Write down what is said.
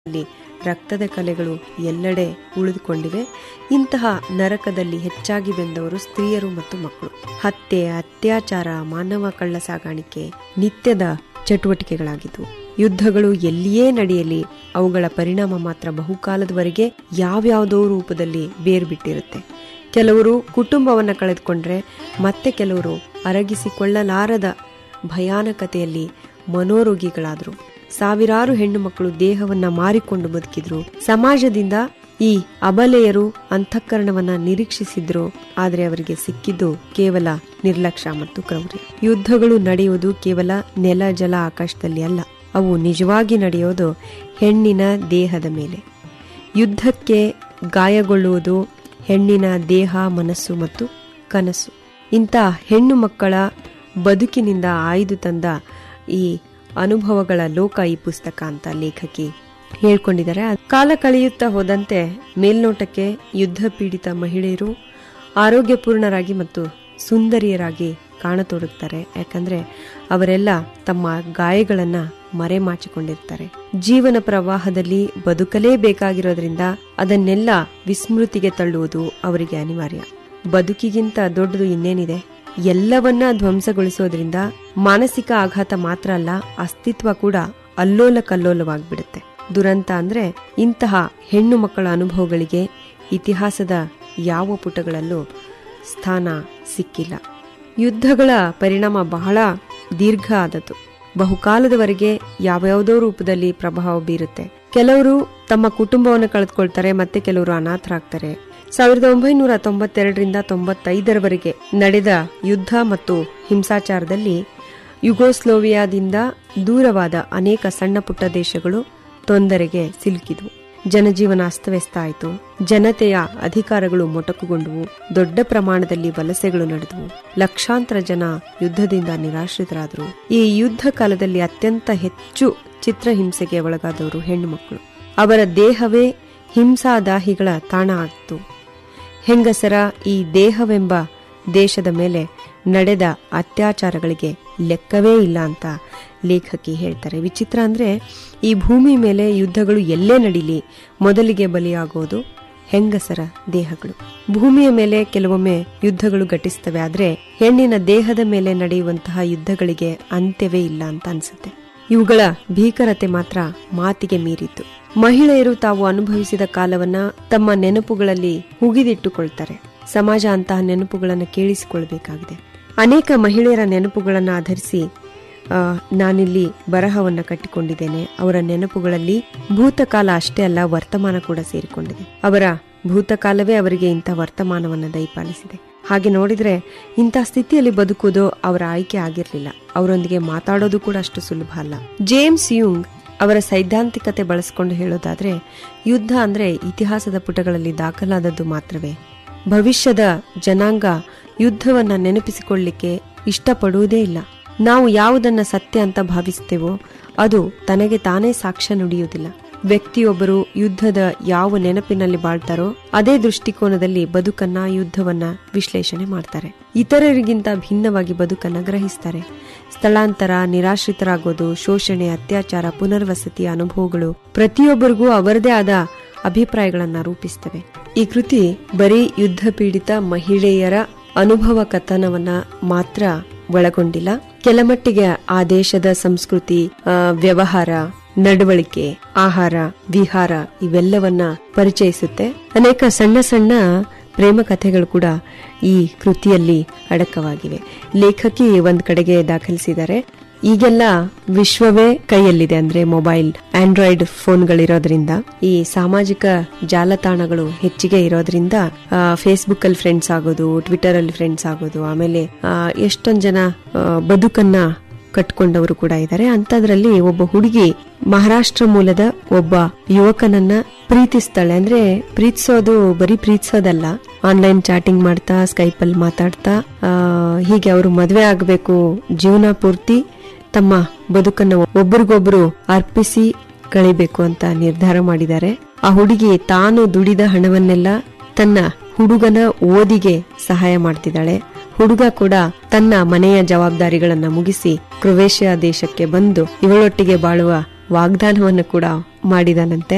ಅಲ್ಲಿ ರಕ್ತದ ಕಲೆಗಳು ಎಲ್ಲೆಡೆ ಉಳಿದುಕೊಂಡಿವೆ ಇಂತಹ ನರಕದಲ್ಲಿ ಹೆಚ್ಚಾಗಿ ಬೆಂದವರು ಸ್ತ್ರೀಯರು ಮತ್ತು ಮಕ್ಕಳು ಹತ್ಯೆ ಅತ್ಯಾಚಾರ ಮಾನವ ಕಳ್ಳ ಸಾಗಾಣಿಕೆ ನಿತ್ಯದ ಚಟುವಟಿಕೆಗಳಾಗಿದ್ದವು ಯುದ್ಧಗಳು ಎಲ್ಲಿಯೇ ನಡೆಯಲಿ ಅವುಗಳ ಪರಿಣಾಮ ಮಾತ್ರ ಬಹುಕಾಲದವರೆಗೆ ಯಾವ್ಯಾವುದೋ ರೂಪದಲ್ಲಿ ಬೇರ್ಬಿಟ್ಟಿರುತ್ತೆ ಕೆಲವರು ಕುಟುಂಬವನ್ನ ಕಳೆದುಕೊಂಡ್ರೆ ಮತ್ತೆ ಕೆಲವರು ಅರಗಿಸಿಕೊಳ್ಳಲಾರದ ಭಯಾನಕತೆಯಲ್ಲಿ ಮನೋರೋಗಿಗಳಾದರು ಸಾವಿರಾರು ಹೆಣ್ಣು ಮಕ್ಕಳು ದೇಹವನ್ನ ಮಾರಿಕೊಂಡು ಬದುಕಿದ್ರು ಸಮಾಜದಿಂದ ಈ ಅಬಲೆಯರು ಅಂತಃಕರಣವನ್ನ ನಿರೀಕ್ಷಿಸಿದ್ರು ಆದರೆ ಅವರಿಗೆ ಸಿಕ್ಕಿದ್ದು ಕೇವಲ ನಿರ್ಲಕ್ಷ್ಯ ಮತ್ತು ಕ್ರೌರ್ಯ ಯುದ್ಧಗಳು ನಡೆಯುವುದು ಕೇವಲ ನೆಲ ಜಲ ಆಕಾಶದಲ್ಲಿ ಅಲ್ಲ ಅವು ನಿಜವಾಗಿ ನಡೆಯೋದು ಹೆಣ್ಣಿನ ದೇಹದ ಮೇಲೆ ಯುದ್ಧಕ್ಕೆ ಗಾಯಗೊಳ್ಳುವುದು ಹೆಣ್ಣಿನ ದೇಹ ಮನಸ್ಸು ಮತ್ತು ಕನಸು ಇಂಥ ಹೆಣ್ಣು ಮಕ್ಕಳ ಬದುಕಿನಿಂದ ಆಯ್ದು ತಂದ ಈ ಅನುಭವಗಳ ಲೋಕ ಈ ಪುಸ್ತಕ ಅಂತ ಲೇಖಕಿ ಹೇಳ್ಕೊಂಡಿದ್ದಾರೆ ಕಾಲ ಕಳೆಯುತ್ತಾ ಹೋದಂತೆ ಮೇಲ್ನೋಟಕ್ಕೆ ಯುದ್ಧ ಪೀಡಿತ ಮಹಿಳೆಯರು ಆರೋಗ್ಯಪೂರ್ಣರಾಗಿ ಮತ್ತು ಸುಂದರಿಯರಾಗಿ ಕಾಣತೊಡಗ್ತಾರೆ ಯಾಕಂದ್ರೆ ಅವರೆಲ್ಲ ತಮ್ಮ ಗಾಯಗಳನ್ನ ಮರೆಮಾಚಿಕೊಂಡಿರ್ತಾರೆ ಜೀವನ ಪ್ರವಾಹದಲ್ಲಿ ಬದುಕಲೇಬೇಕಾಗಿರೋದ್ರಿಂದ ಅದನ್ನೆಲ್ಲ ವಿಸ್ಮೃತಿಗೆ ತಳ್ಳುವುದು ಅವರಿಗೆ ಅನಿವಾರ್ಯ ಬದುಕಿಗಿಂತ ದೊಡ್ಡದು ಇನ್ನೇನಿದೆ ಎಲ್ಲವನ್ನ ಧ್ವಂಸಗೊಳಿಸೋದ್ರಿಂದ ಮಾನಸಿಕ ಆಘಾತ ಮಾತ್ರ ಅಲ್ಲ ಅಸ್ತಿತ್ವ ಕೂಡ ಅಲ್ಲೋಲ ಕಲ್ಲೋಲವಾಗ್ಬಿಡುತ್ತೆ ದುರಂತ ಅಂದ್ರೆ ಇಂತಹ ಹೆಣ್ಣು ಮಕ್ಕಳ ಅನುಭವಗಳಿಗೆ ಇತಿಹಾಸದ ಯಾವ ಪುಟಗಳಲ್ಲೂ ಸ್ಥಾನ ಸಿಕ್ಕಿಲ್ಲ ಯುದ್ಧಗಳ ಪರಿಣಾಮ ಬಹಳ ದೀರ್ಘ ಆದದ್ದು ಬಹುಕಾಲದವರೆಗೆ ಯಾವ್ಯಾವುದೋ ರೂಪದಲ್ಲಿ ಪ್ರಭಾವ ಬೀರುತ್ತೆ ಕೆಲವರು ತಮ್ಮ ಕುಟುಂಬವನ್ನು ಕಳೆದುಕೊಳ್ತಾರೆ ಮತ್ತೆ ಕೆಲವರು ಅನಾಥರಾಗ್ತಾರೆ ಸಾವಿರದ ಒಂಬೈನೂರ ತೊಂಬತ್ತೆರಡರಿಂದ ತೊಂಬತ್ತೈದರವರೆಗೆ ನಡೆದ ಯುದ್ಧ ಮತ್ತು ಹಿಂಸಾಚಾರದಲ್ಲಿ ಯುಗೋಸ್ಲೋವಿಯಾದಿಂದ ದೂರವಾದ ಅನೇಕ ಸಣ್ಣ ಪುಟ್ಟ ದೇಶಗಳು ತೊಂದರೆಗೆ ಸಿಲುಕಿದವು ಜನಜೀವನ ಅಸ್ತವ್ಯಸ್ತ ಆಯಿತು ಜನತೆಯ ಅಧಿಕಾರಗಳು ಮೊಟಕುಗೊಂಡವು ದೊಡ್ಡ ಪ್ರಮಾಣದಲ್ಲಿ ವಲಸೆಗಳು ನಡೆದವು ಲಕ್ಷಾಂತರ ಜನ ಯುದ್ಧದಿಂದ ನಿರಾಶ್ರಿತರಾದರು ಈ ಯುದ್ಧ ಕಾಲದಲ್ಲಿ ಅತ್ಯಂತ ಹೆಚ್ಚು ಚಿತ್ರಹಿಂಸೆಗೆ ಒಳಗಾದವರು ಹೆಣ್ಣು ಮಕ್ಕಳು ಅವರ ದೇಹವೇ ಹಿಂಸಾದಾಹಿಗಳ ತಾಣ ಆಗಿತ್ತು ಹೆಂಗಸರ ಈ ದೇಹವೆಂಬ ದೇಶದ ಮೇಲೆ ನಡೆದ ಅತ್ಯಾಚಾರಗಳಿಗೆ ಲೆಕ್ಕವೇ ಇಲ್ಲ ಅಂತ ಲೇಖಕಿ ಹೇಳ್ತಾರೆ ವಿಚಿತ್ರ ಅಂದ್ರೆ ಈ ಭೂಮಿ ಮೇಲೆ ಯುದ್ಧಗಳು ಎಲ್ಲೇ ನಡೀಲಿ ಮೊದಲಿಗೆ ಬಲಿಯಾಗೋದು ಹೆಂಗಸರ ದೇಹಗಳು ಭೂಮಿಯ ಮೇಲೆ ಕೆಲವೊಮ್ಮೆ ಯುದ್ಧಗಳು ಘಟಿಸ್ತವೆ ಆದ್ರೆ ಹೆಣ್ಣಿನ ದೇಹದ ಮೇಲೆ ನಡೆಯುವಂತಹ ಯುದ್ಧಗಳಿಗೆ ಅಂತ್ಯವೇ ಇಲ್ಲ ಅಂತ ಅನ್ಸುತ್ತೆ ಇವುಗಳ ಭೀಕರತೆ ಮಾತ್ರ ಮಾತಿಗೆ ಮೀರಿತ್ತು ಮಹಿಳೆಯರು ತಾವು ಅನುಭವಿಸಿದ ಕಾಲವನ್ನ ತಮ್ಮ ನೆನಪುಗಳಲ್ಲಿ ಹುಗಿದಿಟ್ಟುಕೊಳ್ತಾರೆ ಸಮಾಜ ಅಂತಹ ನೆನಪುಗಳನ್ನು ಕೇಳಿಸಿಕೊಳ್ಬೇಕಾಗಿದೆ ಅನೇಕ ಮಹಿಳೆಯರ ನೆನಪುಗಳನ್ನು ಆಧರಿಸಿ ನಾನಿಲ್ಲಿ ಬರಹವನ್ನ ಕಟ್ಟಿಕೊಂಡಿದ್ದೇನೆ ಅವರ ನೆನಪುಗಳಲ್ಲಿ ಭೂತಕಾಲ ಅಷ್ಟೇ ಅಲ್ಲ ವರ್ತಮಾನ ಕೂಡ ಸೇರಿಕೊಂಡಿದೆ ಅವರ ಭೂತಕಾಲವೇ ಅವರಿಗೆ ಇಂಥ ವರ್ತಮಾನವನ್ನ ದಯಪಾಲಿಸಿದೆ ಹಾಗೆ ನೋಡಿದ್ರೆ ಇಂಥ ಸ್ಥಿತಿಯಲ್ಲಿ ಬದುಕುವುದು ಅವರ ಆಯ್ಕೆ ಆಗಿರಲಿಲ್ಲ ಅವರೊಂದಿಗೆ ಮಾತಾಡೋದು ಕೂಡ ಅಷ್ಟು ಸುಲಭ ಅಲ್ಲ ಜೇಮ್ಸ್ ಯುಂಗ್ ಅವರ ಸೈದ್ಧಾಂತಿಕತೆ ಬಳಸಿಕೊಂಡು ಹೇಳೋದಾದ್ರೆ ಯುದ್ಧ ಅಂದ್ರೆ ಇತಿಹಾಸದ ಪುಟಗಳಲ್ಲಿ ದಾಖಲಾದದ್ದು ಮಾತ್ರವೇ ಭವಿಷ್ಯದ ಜನಾಂಗ ಯುದ್ಧವನ್ನ ನೆನಪಿಸಿಕೊಳ್ಳಿಕ್ಕೆ ಇಷ್ಟಪಡುವುದೇ ಇಲ್ಲ ನಾವು ಯಾವುದನ್ನ ಸತ್ಯ ಅಂತ ಭಾವಿಸ್ತೇವೋ ಅದು ತನಗೆ ತಾನೇ ಸಾಕ್ಷ್ಯ ನುಡಿಯುವುದಿಲ್ಲ ವ್ಯಕ್ತಿಯೊಬ್ಬರು ಯುದ್ಧದ ಯಾವ ನೆನಪಿನಲ್ಲಿ ಬಾಳ್ತಾರೋ ಅದೇ ದೃಷ್ಟಿಕೋನದಲ್ಲಿ ಬದುಕನ್ನ ಯುದ್ಧವನ್ನ ವಿಶ್ಲೇಷಣೆ ಮಾಡ್ತಾರೆ ಇತರರಿಗಿಂತ ಭಿನ್ನವಾಗಿ ಬದುಕನ್ನ ಗ್ರಹಿಸ್ತಾರೆ ಸ್ಥಳಾಂತರ ನಿರಾಶ್ರಿತರಾಗೋದು ಶೋಷಣೆ ಅತ್ಯಾಚಾರ ಪುನರ್ವಸತಿ ಅನುಭವಗಳು ಪ್ರತಿಯೊಬ್ಬರಿಗೂ ಅವರದೇ ಆದ ಅಭಿಪ್ರಾಯಗಳನ್ನ ರೂಪಿಸ್ತವೆ ಈ ಕೃತಿ ಬರೀ ಯುದ್ಧ ಪೀಡಿತ ಮಹಿಳೆಯರ ಅನುಭವ ಕಥನವನ್ನ ಮಾತ್ರ ಒಳಗೊಂಡಿಲ್ಲ ಕೆಲಮಟ್ಟಿಗೆ ಆ ದೇಶದ ಸಂಸ್ಕೃತಿ ವ್ಯವಹಾರ ನಡವಳಿಕೆ ಆಹಾರ ವಿಹಾರ ಇವೆಲ್ಲವನ್ನ ಪರಿಚಯಿಸುತ್ತೆ ಅನೇಕ ಸಣ್ಣ ಸಣ್ಣ ಪ್ರೇಮ ಕಥೆಗಳು ಕೂಡ ಈ ಕೃತಿಯಲ್ಲಿ ಅಡಕವಾಗಿವೆ ಲೇಖಕಿ ಒಂದ್ ಕಡೆಗೆ ದಾಖಲಿಸಿದ್ದಾರೆ ಈಗೆಲ್ಲ ವಿಶ್ವವೇ ಕೈಯಲ್ಲಿದೆ ಅಂದ್ರೆ ಮೊಬೈಲ್ ಆಂಡ್ರಾಯ್ಡ್ ಫೋನ್ಗಳಿರೋದ್ರಿಂದ ಈ ಸಾಮಾಜಿಕ ಜಾಲತಾಣಗಳು ಹೆಚ್ಚಿಗೆ ಇರೋದ್ರಿಂದ ಫೇಸ್ಬುಕ್ ಅಲ್ಲಿ ಫ್ರೆಂಡ್ಸ್ ಆಗೋದು ಟ್ವಿಟರ್ ಅಲ್ಲಿ ಫ್ರೆಂಡ್ಸ್ ಆಗೋದು ಆಮೇಲೆ ಎಷ್ಟೊಂದ್ ಜನ ಬದುಕನ್ನ ಕಟ್ಕೊಂಡವರು ಕೂಡ ಇದ್ದಾರೆ ಅಂತದ್ರಲ್ಲಿ ಒಬ್ಬ ಹುಡುಗಿ ಮಹಾರಾಷ್ಟ್ರ ಮೂಲದ ಒಬ್ಬ ಯುವಕನನ್ನ ಪ್ರೀತಿಸ್ತಾಳೆ ಅಂದ್ರೆ ಪ್ರೀತಿಸೋದು ಬರೀ ಪ್ರೀತಿಸೋದಲ್ಲ ಆನ್ಲೈನ್ ಚಾಟಿಂಗ್ ಮಾಡ್ತಾ ಸ್ಕೈಪ್ ಅಲ್ಲಿ ಮಾತಾಡ್ತಾ ಹೀಗೆ ಅವರು ಮದ್ವೆ ಆಗ್ಬೇಕು ಜೀವನ ಪೂರ್ತಿ ತಮ್ಮ ಬದುಕನ್ನು ಒಬ್ರಿಗೊಬ್ರು ಅರ್ಪಿಸಿ ಕಳಿಬೇಕು ಅಂತ ನಿರ್ಧಾರ ಮಾಡಿದ್ದಾರೆ ಆ ಹುಡುಗಿ ತಾನು ದುಡಿದ ಹಣವನ್ನೆಲ್ಲ ತನ್ನ ಹುಡುಗನ ಓದಿಗೆ ಸಹಾಯ ಮಾಡ್ತಿದ್ದಾಳೆ ಹುಡುಗ ಕೂಡ ತನ್ನ ಮನೆಯ ಜವಾಬ್ದಾರಿಗಳನ್ನ ಮುಗಿಸಿ ಕ್ರೊವೇಷಿಯಾ ದೇಶಕ್ಕೆ ಬಂದು ಇವಳೊಟ್ಟಿಗೆ ಬಾಳುವ ವಾಗ್ದಾನವನ್ನು ಕೂಡ ಮಾಡಿದನಂತೆ